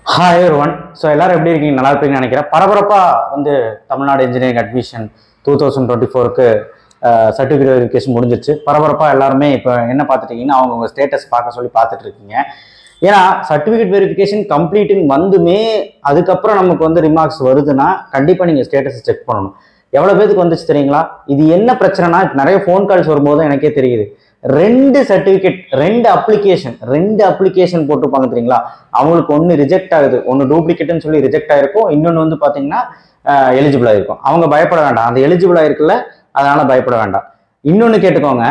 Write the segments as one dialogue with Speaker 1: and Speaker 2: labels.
Speaker 1: hi one so எல்லாரும் எப்படி இருக்கீங்க நல்லா இருப்பீங்கன்னு நினைக்கிறேன் பரபரப்பாக வந்து Tamil Nadu engineering admission two thousand twenty ஃபோருக்கு சர்டிஃபிகேட் வெரிஃபிகேஷன் முடிஞ்சிருச்சு பரபரப்பாக எல்லாருமே இப்போ என்ன பார்த்துட்டீங்கன்னா அவங்க உங்கள் ஸ்டேட்டஸ் பார்க்க சொல்லி பார்த்துட்டு இருக்கீங்க ஏன்னா சர்டிஃபிகேட் வெரிஃபிகேஷன் கம்ப்ளீட்டிங் வந்துமே அதுக்கப்புறம் நமக்கு வந்து ரிமார்க்ஸ் வருதுன்னா கண்டிப்பாக நீங்கள் ஸ்டேட்டஸை செக் பண்ணணும் எவ்வளோ பேருக்கு வந்துச்சு தெரியுங்களா இது என்ன பிரச்சனைனா நிறைய ஃபோன் கால்ஸ் வரும்போது எனக்கே தெரியுது ரெண்டு சர்டிஃபிகேட் ரெண்டு அப்ளிகேஷன் ரெண்டு அப்ளிகேஷன் போட்டிருப்பாங்க தெரியுங்களா அவங்களுக்கு ஒன்று ரிஜெக்ட் ஆகுது ஒன்று டூப்ளிகேட்னு சொல்லி ரிஜெக்ட் ஆயிருக்கும் இன்னொன்று வந்து பார்த்தீங்கன்னா எலிஜிபிள் ஆயிருக்கும் அவங்க பயப்பட வேண்டாம் அந்த எலிஜிபிள் ஆயிருக்குல்ல அதனால பயப்பட வேண்டாம் இன்னொன்று கேட்டுக்கோங்க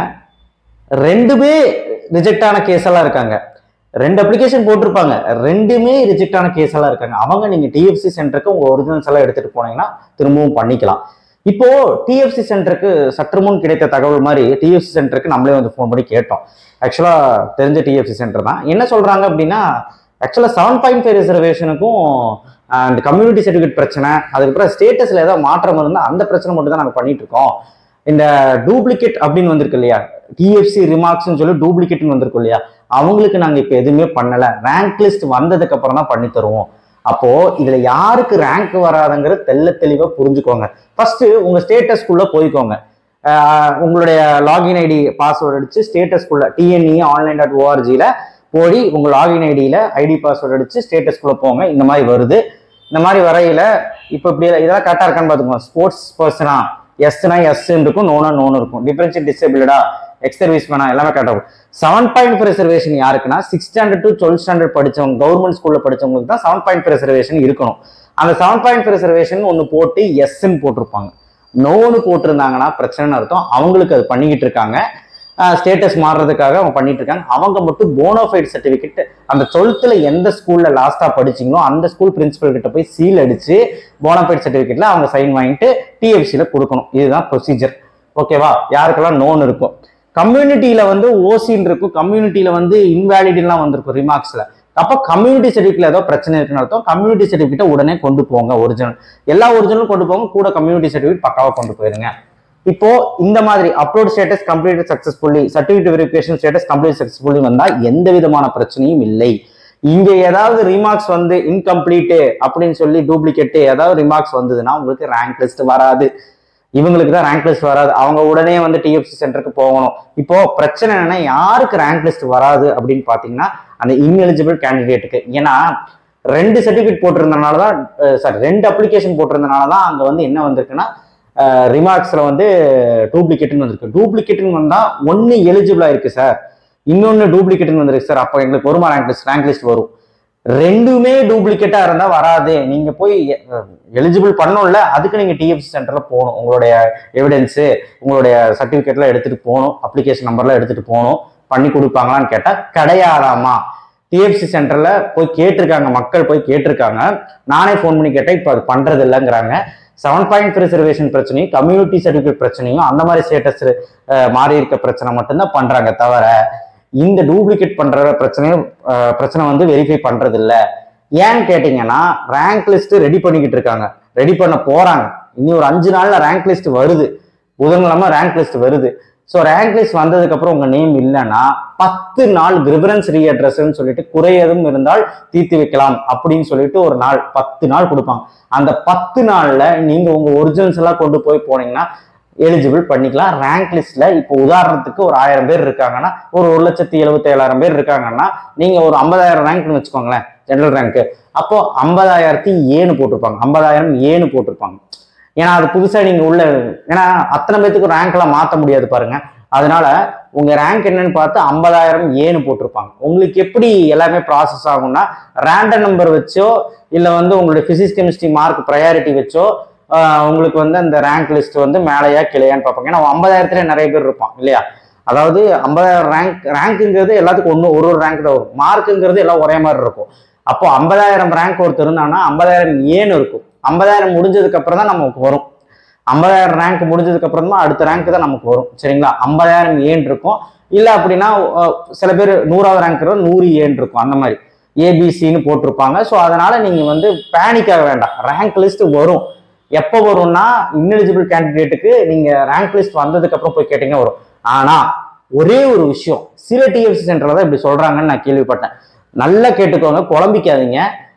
Speaker 1: ரெண்டுமே ரிஜெக்ட் ஆன கேஸ் எல்லாம் இருக்காங்க ரெண்டு அப்ளிகேஷன் போட்டிருப்பாங்க ரெண்டுமே ரிஜெக்ட் ஆன கேஸ் எல்லாம் இருக்காங்க அவங்க நீங்க டிஎஃப்சி சென்டருக்கு உங்க ஒரிஜினல்ஸ் எல்லாம் எடுத்துட்டு போனீங்கன்னா திரும்பவும் பண்ணிக்கலாம் இப்போ டிஎஃப்சி சென்டருக்கு சற்று முன் கிடைத்த தகவல் மாதிரி டிஎஃப்சி சென்டருக்கு நம்மளே வந்து ஃபோன் பண்ணி கேட்டோம் ஆக்சுவலா தெரிஞ்ச டிஎஃப்சி சென்டர் தான் என்ன சொல்றாங்க அப்படின்னா ஆக்சுவலா செவன் பாயிண்ட் ஃபைவ் ரிசர்வேஷனுக்கும் அந்த கம்யூனிட்டி சர்டிஃபிகேட் பிரச்சனை அதுக்கப்புறம் ஸ்டேட்டஸ்ல ஏதாவது மாற்றம் இருந்தால் அந்த பிரச்சனை மட்டும் தான் நாங்கள் பண்ணிட்டு இருக்கோம் இந்த டூப்ளிகேட் அப்படின்னு வந்திருக்கு இல்லையா டிஎஃப்சி ரிமார்க்ஸ்னு சொல்லி டூப்ளிகேட்னு வந்திருக்கும் இல்லையா அவங்களுக்கு நாங்கள் இப்போ எதுவுமே பண்ணல ரேங்க் லிஸ்ட் வந்ததுக்கு அப்புறம் தான் பண்ணி தருவோம் அப்போ இதுல யாருக்கு ரேங்க் வராதுங்கிறது தெள்ள தெளிவா புரிஞ்சுக்கோங்க ஃபர்ஸ்ட் உங்க ஸ்டேட்டஸ்குள்ள போய்க்கோங்க ஆஹ் உங்களுடைய லாகின் ஐடி பாஸ்வேர்டு அடிச்சு ஸ்டேட்டஸ்குள்ள டிஎன்இ ஆன்லைன் டாட் ஓஆர்ஜியில் போய் உங்க லாகின் ஐடியில் ஐடி பாஸ்வேர்டு அடிச்சு ஸ்டேட்டஸ்குள்ள போங்க இந்த மாதிரி வருது இந்த மாதிரி வரையில இப்போ இப்படி இதெல்லாம் கரெக்டாக இருக்கான்னு பார்த்துக்கோங்க ஸ்போர்ட்ஸ் பர்சனா எஸ்னா எஸ் இருக்கும் நோனா நோன் இருக்கும் டிஃபரன்ஷியல் டிசேபிளடா எக்ஸ் சர்வீஸ் மேனா எல்லாமே கரெக்டாக இருக்கும் செவன் பாயிண்ட் ஃபைவ் ரிசர்வேஷன் யாருக்குன்னா six standard to twelfth standard படிச்சவங்க கவர்மெண்ட் ஸ்கூல்ல படிச்சவங்களுக்கு தான் செவன் பாயிண்ட் ஃபைவ் ரிசர்வேஷன் இருக்கணும் அந்த செவன் பாயிண்ட் ஃபைவ் ரிசர்வேஷன் ஒன்று போட்டு எஸ்ன்னு போட்டிருப்பாங்க நோன்னு போட்டிருந்தாங்கன்னா பிரச்சனைன்னு அர்த்தம் அவங்களுக்கு அது பண்ணிக்கிட்டு இருக்காங்க ஸ்டேட்டஸ் மாறுறதுக்காக அவங்க பண்ணிட்டு இருக்காங்க அவங்க மட்டும் போனோஃபைட் சர்டிஃபிகேட் அந்த டுவெல்த்தில் எந்த ஸ்கூல்ல லாஸ்டா படிச்சீங்களோ அந்த ஸ்கூல் பிரின்சிபல் கிட்ட போய் சீல் அடிச்சு போனோஃபைட் சர்டிஃபிகேட்ல அவங்க சைன் வாங்கிட்டு டிஎஃப்சியில் கொடுக்கணும் இதுதான் ப்ரொசீஜர் ஓகேவா யாருக்கெல்லாம் நோன் இருக்கும் கம்யூனிட்டியில வந்து ஓசின்னு இருக்கும் கம்யூனிட்டியில வந்து இன்வேலிட்லாம் வந்திருக்கும் ரிமார்க்ஸ்ல அப்போ கம்யூனிட்டி சர்டிஃபிகேட்ல ஏதோ பிரச்சனை இருக்குன்னு அர்த்தம் கம்யூனிட்டி சர்டிஃபிகேட்டை உடனே கொண்டு போங்க ஒரிஜினல் எல்லா ஒரிஜினலும் கொண்டு போங்க கூட கம்யூனிட்டி சர்டிஃபிகேட் பக்காவா கொண்டு போயிருங்க இப்போ இந்த மாதிரி upload status complete successfully certificate verification status complete successfully வந்தா எந்த விதமான பிரச்சனையும் இல்லை இங்க ஏதாவது ரிமார்க்ஸ் வந்து இன்கம்ப்ளீட் அப்படின்னு சொல்லி டூப்ளிகேட் ஏதாவது ரிமார்க்ஸ் வந்ததுன்னா உங்களுக்கு ரேங்க் லிஸ்ட் வராது இவங்களுக்கு தான் ரேங்க் லிஸ்ட் வராது அவங்க உடனே வந்து டிஎஃப்சி சென்டருக்கு போகணும் இப்போ பிரச்சனை என்னன்னா யாருக்கு ரேங்க் லிஸ்ட் வராது அப்படின்னு பாத்தீங்கன்னா அந்த இன்எலிஜிபிள் கேண்டிடேட்டுக்கு ஏன்னா ரெண்டு சர்டிஃபிகேட் போட்டிருந்தனால தான் சாரி ரெண்டு அப்ளிகேஷன் போட்டிருந்தனால தான் அங்க வந்து என்ன வந்திருக்குன்னா ரிமார்க்ஸ்ல வந்து டூப்ளிகேட்னு வந்திருக்கு டூப்ளிகேட்னு வந்தா ஒன்னு எலிஜிபிளா இருக்கு சார் இன்னொன்னு டூப்ளிகேட்னு வந்திருக்கு சார் அப்போ எங்களுக்கு வருமா ரேங்க் லிஸ்ட் ரேங்க் லிஸ்ட் வரும் ரெண்டுமே டூப்ளிகேட்டா இருந்தா வராது நீங்க போய் எலிஜிபிள் பண்ணோம்ல அதுக்கு நீங்க டிஎஃப்சி சென்டர்ல போகணும் உங்களுடைய எவிடன்ஸ் உங்களுடைய சர்டிபிகேட்லாம் எடுத்துட்டு போகணும் அப்ளிகேஷன் நம்பர்லாம் எடுத்துட்டு போகணும் பண்ணி கொடுப்பாங்களான்னு கேட்டா கிடையாதாமா டிஎஃப்சி சென்டர்ல போய் கேட்டிருக்காங்க மக்கள் போய் கேட்டிருக்காங்க நானே ஃபோன் பண்ணி கேட்டேன் இப்போ அது பண்றது இல்லைங்கிறாங்க செவன் பாயிண்ட் ரிசர்வேஷன் பிரச்சனையும் கம்யூனிட்டி சர்டிஃபிகேட் பிரச்சனையும் அந்த மாதிரி ஸ்டேட்டஸ் மாறி இருக்க பிரச்சனை மட்டும்தான் பண்றாங்க தவிர இந்த டூப்ளிகேட் பண்ற பிரச்சனையும் அஹ், பிரச்சனை வந்து வெரிஃபை பண்றது இல்ல ஏன்னு கேட்டீங்கன்னா ரேங்க் லிஸ்ட் ரெடி பண்ணிக்கிட்டு இருக்காங்க ரெடி பண்ண போறாங்க இனி ஒரு அஞ்சு நாள்ல ரேங்க் லிஸ்ட் வருது புதன்கிழமை ரேங்க் லிஸ்ட் வருது ஸோ ரேங்க் லிஸ்ட் வந்ததுக்கு அப்புறம் உங்க நேம் இல்லைன்னா பத்து நாள் கிரிபரன்ஸ் ரீஅட்ரஸ்ன்னு சொல்லிட்டு குறை எதுவும் இருந்தால் தீர்த்து வைக்கலாம் அப்படின்னு சொல்லிட்டு ஒரு நாள் பத்து நாள் கொடுப்பாங்க அந்த பத்து நாள்ல நீங்க உங்க ஒரிஜினல்ஸ் எல்லாம் கொண்டு போய் போனீங்கன்னா எலிஜிபிள் பண்ணிக்கலாம் ரேங்க் லிஸ்ட்ல இப்போ உதாரணத்துக்கு ஒரு ஆயிரம் பேர் இருக்காங்கன்னா ஒரு ஒரு லட்சத்தி எழுபத்தி ஏழாயிரம் பேர் இருக்காங்கன்னா நீங்க ஒரு ஐம்பதாயிரம் ரேங்க்னு வச்சுக்கோங்களேன் ஜெனரல் ரேங்க் அப்போ ஐம்பதாயிரத்தி ஏன்னு போட்டிருப்பாங்க ஐம்பதாயிரம் ஏன்னு போட்டிருப்பாங்க ஏன்னா அது புதுசா நீங்க உள்ள ஏன்னா அத்தனை பேத்துக்கு ரேங்க்லாம் மாத்த முடியாது பாருங்க அதனால உங்க ரேங்க் என்னன்னு பார்த்து ஐம்பதாயிரம் ஏன்னு போட்டிருப்பாங்க உங்களுக்கு எப்படி எல்லாமே ப்ராசஸ் ஆகும்னா ரேண்டம் நம்பர் வச்சோ இல்லை வந்து உங்களுடைய பிசிக்ஸ் கெமிஸ்ட்ரி மார்க் ப்ரையாரிட்டி வச்சோ ஆஹ் உங்களுக்கு வந்து அந்த ரேங்க் லிஸ்ட் வந்து மேலேயா கிளையான்னு பார்ப்பாங்க ஏன்னா ஐம்பதாயிரத்துல நிறைய பேர் இருப்பான் இல்லையா அதாவது ஐம்பதாயிரம் ரேங்க் ரேங்க்குங்கிறது எல்லாத்துக்கும் ஒன்று ஒரு ஒரு ரேங்க் தான் வரும் மார்க்குங்கிறது எல்லாம் ஒரே மாதிரி இருக்கும் அப்போ ஐம்பதாயிரம் ரேங்க் ஒருத்தர் இருந்தாங்கன்னா ஐம்பதாயிரம் ஏன்னு இருக்கும் ஐம்பதாயிரம் முடிஞ்சதுக்கு அப்புறம் தான் நமக்கு வரும் ஐம்பதாயிரம் ரேங்க் முடிஞ்சதுக்கு அப்புறம் தான் அடுத்த ரேங்க் தான் நமக்கு வரும் சரிங்களா ஐம்பதாயிரம் ஏன் இருக்கும் இல்லை அப்படின்னா அஹ், சில பேர் நூறாவது ரேங்க் நூறு ஏன் இருக்கும் அந்த மாதிரி ஏபிசின்னு போட்டிருப்பாங்க ஸோ அதனால நீங்க வந்து பேனிக் ஆக வேண்டாம் ரேங்க் லிஸ்ட் வரும் எப்போ வரும்னா இன்எலிஜிபிள் கேண்டிடேட்டுக்கு நீங்க ரேங்க் லிஸ்ட் வந்ததுக்கு அப்புறம் போய் கேட்டீங்கன்னா வரும் ஆனா ஒரே ஒரு விஷயம் சில டிஎஃப்சி சென்டர்ல தான் இப்படி சொல்றாங்கன்னு நான் கேள்விப்பட்டேன் நல்லா கேட்டுக்கோங்க குழம்பிக்காதீங்க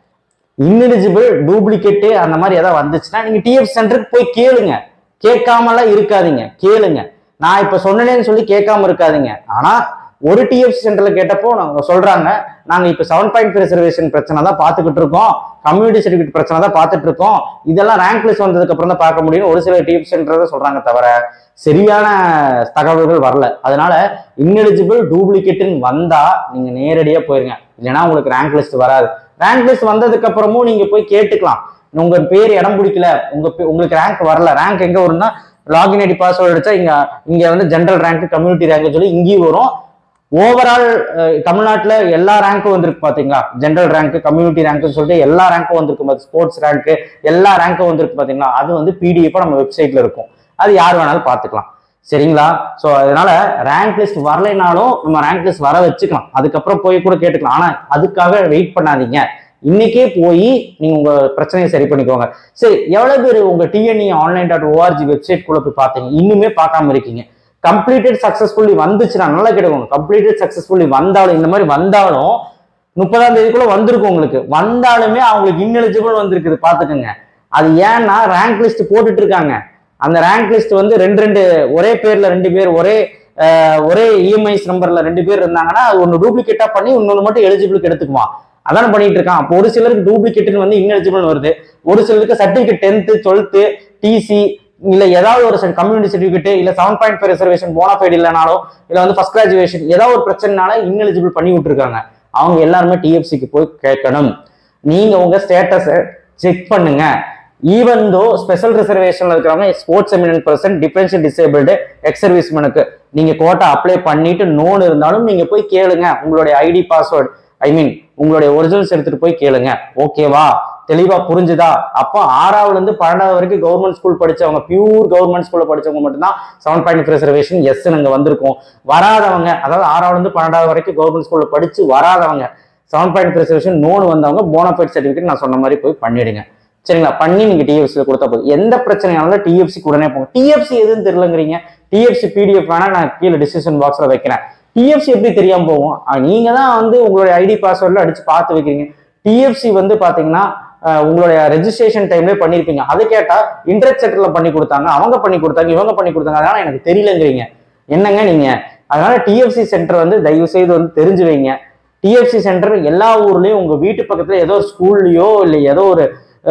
Speaker 1: இன்எலிஜிபிள் டூப்ளிகேட்டு அந்த மாதிரி ஏதாவது வந்துச்சுன்னா நீங்க டிஎஃப் சென்டருக்கு போய் கேளுங்க கேட்காமலாம் இருக்காதீங்க கேளுங்க நான் இப்ப சொன்னேன்னு சொல்லி கேட்காம இருக்காதீங்க ஆனா ஒரு டிஎஃப் சென்டர்ல கேட்டப்போ நாங்க சொல்றாங்க நாங்க இப்ப செவன் பாயிண்ட் ரிசர்வேஷன் பிரச்சனை தான் பார்த்துக்கிட்டு இருக்கோம் கம்யூனிட்டி சர்டிஃபிகேட் பிரச்சனை தான் பார்த்துட்டு இருக்கோம் இதெல்லாம் ரேங்க் லிஸ்ட் வந்ததுக்கு அப்புறம் தான் பார்க்க முடியும் ஒரு சில டிஎஃப் சென்டர் தான் சொல்றாங்க தவிர சரியான தகவல்கள் வரல அதனால இன்எலிஜிபிள் டூப்ளிகேட்னு வந்தா நீங்க நேரடியா போயிருங்க இல்லைன்னா உங்களுக்கு ரேங்க் லிஸ்ட் வராது ரேங்க் லிஸ்ட் வந்ததுக்கு அப்புறமும் நீங்க போய் கேட்டுக்கலாம் உங்க பேர் இடம் பிடிக்கல உங்க பே- உங்களுக்கு ரேங்க் வரல ரேங்க் எங்க வரும்னா லாகின் ஐடி பாஸ்வேர்டு அடிச்சா இங்க இங்க வந்து ஜென்ரல் ரேங்க் கம்யூனிட்டி ரேங்க் சொல்லி இங்கேயும் வரும் ஓவரால் தமிழ்நாட்டுல எல்லா ரேங்க்கும் வந்திருக்கு பாத்தீங்களா ஜென்ரல் ரேங்க் கம்யூனிட்டி ரேங்க்னு சொல்லிட்டு எல்லா ரேங்க்கும் வந்திருக்கு ஸ்போர்ட்ஸ் ரேங்க் எல்லா ரேங்க்கும் வந்திருக்கு பாத்தீங்களா அது வந்து பிடிஎஃப் நம்ம வெப்சைட்ல இருக்கும் அது யார் வேணாலும் பார்த்துக்கலாம் சரிங்களா ஸோ அதனால ரேங்க் லிஸ்ட் வரலைனாலும் நம்ம ரேங்க் லிஸ்ட் வர வச்சுக்கலாம் அதுக்கப்புறம் போய் கூட கேட்டுக்கலாம் ஆனா அதுக்காக வெயிட் பண்ணாதீங்க இன்னைக்கே போய் நீங்க உங்க பிரச்சனையை சரி பண்ணிக்கோங்க சரி எவ்வளவு பேர் உங்க TNE online dot ORG website குள்ள போய் பார்த்தீங்க இன்னுமே பார்க்காம இருக்கீங்க கம்ப்ளீட்டட் சக்சஸ்ஃபுல்லி வந்துச்சுன்னா நல்லா கேட்டுக்கோங்க கம்ப்ளீட்டட் சக்சஸ்ஃபுல்லி வந்தாலும் இந்த மாதிரி வந்தாலும் முப்பதாம் தேதிக்குள்ள வந்திருக்கும் உங்களுக்கு வந்தாலுமே அவங்களுக்கு இன்எலிஜிபிள் வந்திருக்குது பாத்துக்கோங்க அது ஏன்னா ரேங்க் லிஸ்ட் போட்டுட்டு இருக்காங்க அந்த ரேங்க் லிஸ்ட் வந்து ரெண்டு ரெண்டு ஒரே பேர்ல ரெண்டு பேர் ஒரே அஹ், ஒரே இஎம்ஐஸ் நம்பர்ல ரெண்டு பேர் இருந்தாங்கன்னா அது ஒன்று டூப்ளிகேட்டா பண்ணி இன்னொன்று மட்டும் எலிஜிபிளுக்கு எடுத்துக்குவான் அதான பண்ணிட்டு இருக்கான் அப்போ ஒரு சிலருக்கு டூப்ளிகேட்னு வந்து இன்எலிஜிபிள் வருது ஒரு சிலருக்கு சர்டிபிகேட் டென்த்து டுவெல்த்து டிசி இல்ல ஏதாவது ஒரு கம்யூனிட்டி சர்டிபிகேட் இல்ல seven point five reservation bonafide இல்லைனாலும் இல்ல வந்து ஃபர்ஸ்ட் கிராஜுவேஷன் ஏதாவது ஒரு பிரச்சனைனால இன்எலிஜிபிள் பண்ணி விட்டுருக்காங்க அவங்க எல்லாருமே டிஎஃப்சிக்கு போய் கேட்கணும் நீங்க உங்க ஸ்டேட்டஸை செக் பண்ணுங்க ஈவன் தோ ஸ்பெஷல் ரிசர்வேஷன்ல இருக்கிறவங்க sports eminent person differential disabled ex சர்வீஸ்மேனுக்கு நீங்க கோட்டா அப்ளை பண்ணிட்டு நோன் இருந்தாலும் நீங்க போய் கேளுங்க உங்களுடைய ஐடி பாஸ்வேர்டு ஐ மீன் உங்களுடைய ஒரிஜினல்ஸ் எடுத்துட்டு போய் கேளுங்க ஓகேவா தெளிவா புரிஞ்சுதா அப்போ ஆறாவதுல இருந்து பன்னெண்டாவது வரைக்கும் கவர்மெண்ட் ஸ்கூல் படிச்சவங்க பியூர் கவர்மெண்ட் ஸ்கூல்ல படிச்சவங்க மட்டும்தான் செவன் பாயிண்ட் ரிசர்வேஷன் எஸ் நாங்க வந்திருக்கோம் வராதவங்க அதாவது ஆறாவதுல இருந்து பன்னெண்டாவது வரைக்கும் கவர்மெண்ட் ஸ்கூல்ல படிச்சு வராதவங்க செவன் பாயிண்ட் ரிசர்வேஷன் நோன் வந்தவங்க போனஃபைட் சர்டிஃபிகேட் நான் சொன்ன மாதிரி போய் பண்ணிடுங்க சரிங்களா பண்ணி நீங்க டிஎஃப்சி கொடுத்தா போதும் எந்த பிரச்சனையாலும் டிஎஃப்சி உடனே போங்க டிஎஃப்சி எதுன்னு தெரியலங்கிறீங்க டிஎஃப்சி பிடிஎஃப் வேணா நான் கீழே டிஸ்கிரிப்ஷன் பாக்ஸ்ல வைக்கிறேன் டிஎஃப்சி எப்படி தெரியாம போகும் அஹ் நீங்க தான் வந்து உங்களுடைய ஐடி பாஸ்வேர்ட்ல அடிச்சு பார்த்து வைக்கிறீங்க டிஎஃப்சி வந்து பாத்தீங்கன்னா அஹ் உங்களுடைய ரெஜிஸ்ட்ரேஷன் டைம்லேயே பண்ணியிருப்பீங்க அதை கேட்டா இன்டர்நெட் செக்டர்ல பண்ணி கொடுத்தாங்க அவங்க பண்ணி கொடுத்தாங்க இவங்க பண்ணி கொடுத்தாங்க அதனால எனக்கு தெரியலங்கிறீங்க என்னங்க நீங்க அதனால டிஎஃப்சி சென்டர் வந்து தயவு செய்து வந்து தெரிஞ்சு வைங்க டிஎஃப்சி சென்டர் எல்லா ஊர்லயும் உங்க வீட்டு பக்கத்துல ஏதோ ஒரு ஸ்கூல்லையோ இல்லை ஏதோ ஒரு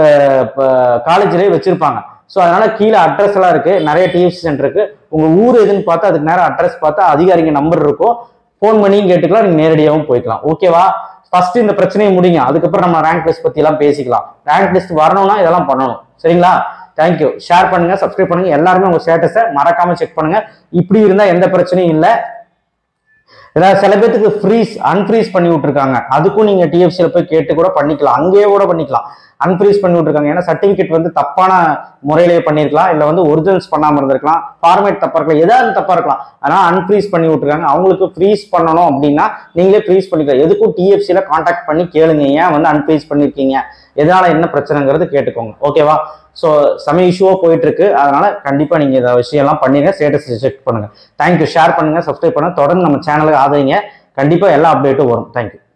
Speaker 1: காலேஜ்லயோ வச்சிருப்பாங்க ஸோ அதனால கீழே அட்ரஸ் எல்லாம் இருக்கு நிறைய டிஎஃப்சி சென்டர் இருக்கு உங்க ஊர் எதுன்னு பார்த்தா அதுக்கு நேரம் அட்ரஸ் பார்த்தா அதிகாரிங்க நம்பர் இருக்கும் ஃபோன் பண்ணியும் கேட்டுக்கலாம் நீங்க நேரடியாகவும் போய்க்கலாம் ஓகேவா ஃபர்ஸ்ட் இந்த பிரச்சனையை முடிங்க அதுக்கப்புறம் நம்ம ரேங்க் லிஸ்ட் பத்தி எல்லாம் பேசிக்கலாம் ரேங்க் லிஸ்ட் வரணும்னா இதெல்லாம் பண்ணணும் சரிங்களா தேங்க்யூ ஷேர் பண்ணுங்க சப்ஸ்கிரைப் பண்ணுங்க எல்லாருமே உங்க ஸ்டேட்டஸை மறக்காம செக் பண்ணுங்க இப்படி இருந்தா எந்த பிரச்சனையும் இல்லை ஏதாவது சில பேத்துக்கு ஃப்ரீஸ் அன்ஃப்ரீஸ் பண்ணி விட்டுருக்காங்க அதுக்கும் நீங்க டிஎஃப்சியில போய் கேட்டு கூட பண்ணிக்கலாம் அங்கேயே கூட பண்ணிக்கலாம் அன்ஃப்ரீஸ் பண்ணி விட்டுருக்காங்க ஏன்னா சர்டிபிகேட் வந்து தப்பான முறையிலேயே பண்ணியிருக்கலாம் இல்லை வந்து ஒரிஜினல்ஸ் பண்ணாம இருந்திருக்கலாம் ஃபார்மேட் தப்பா இருக்கலாம் ஏதாவது தப்பா இருக்கலாம் அதனால அன்ஃப்ரீஸ் பண்ணி விட்டுருக்காங்க அவங்களுக்கு ஃப்ரீஸ் பண்ணணும் அப்படின்னா நீங்களே ஃப்ரீஸ் பண்ணிக்கலாம் எதுக்கும் டிஎஃப்சியில காண்டாக்ட் பண்ணி கேளுங்க ஏன் வந்து அன்ஃப்ரீஸ் பண்ணிருக்கீங்க எதனால என்ன பிரச்சனைங்கிறது கேட்டுக்கோங்க ஓகேவா ஸோ சம இஷ்யூவா போயிட்டு இருக்கு அதனால கண்டிப்பா நீங்க இந்த விஷயம்லாம் பண்ணிங்க ஸ்டேட்டஸ் செக் பண்ணுங்க தேங்க்யூ ஷேர் பண்ணுங்க சப்ஸ்கிரைப் பண்ணுங்க தொடர்ந்து நம்ம சேனலுக்கு ஆதரிங்க கண்டிப்பா எல்லா அப்டேட்டும் வரும் தேங்க்யூ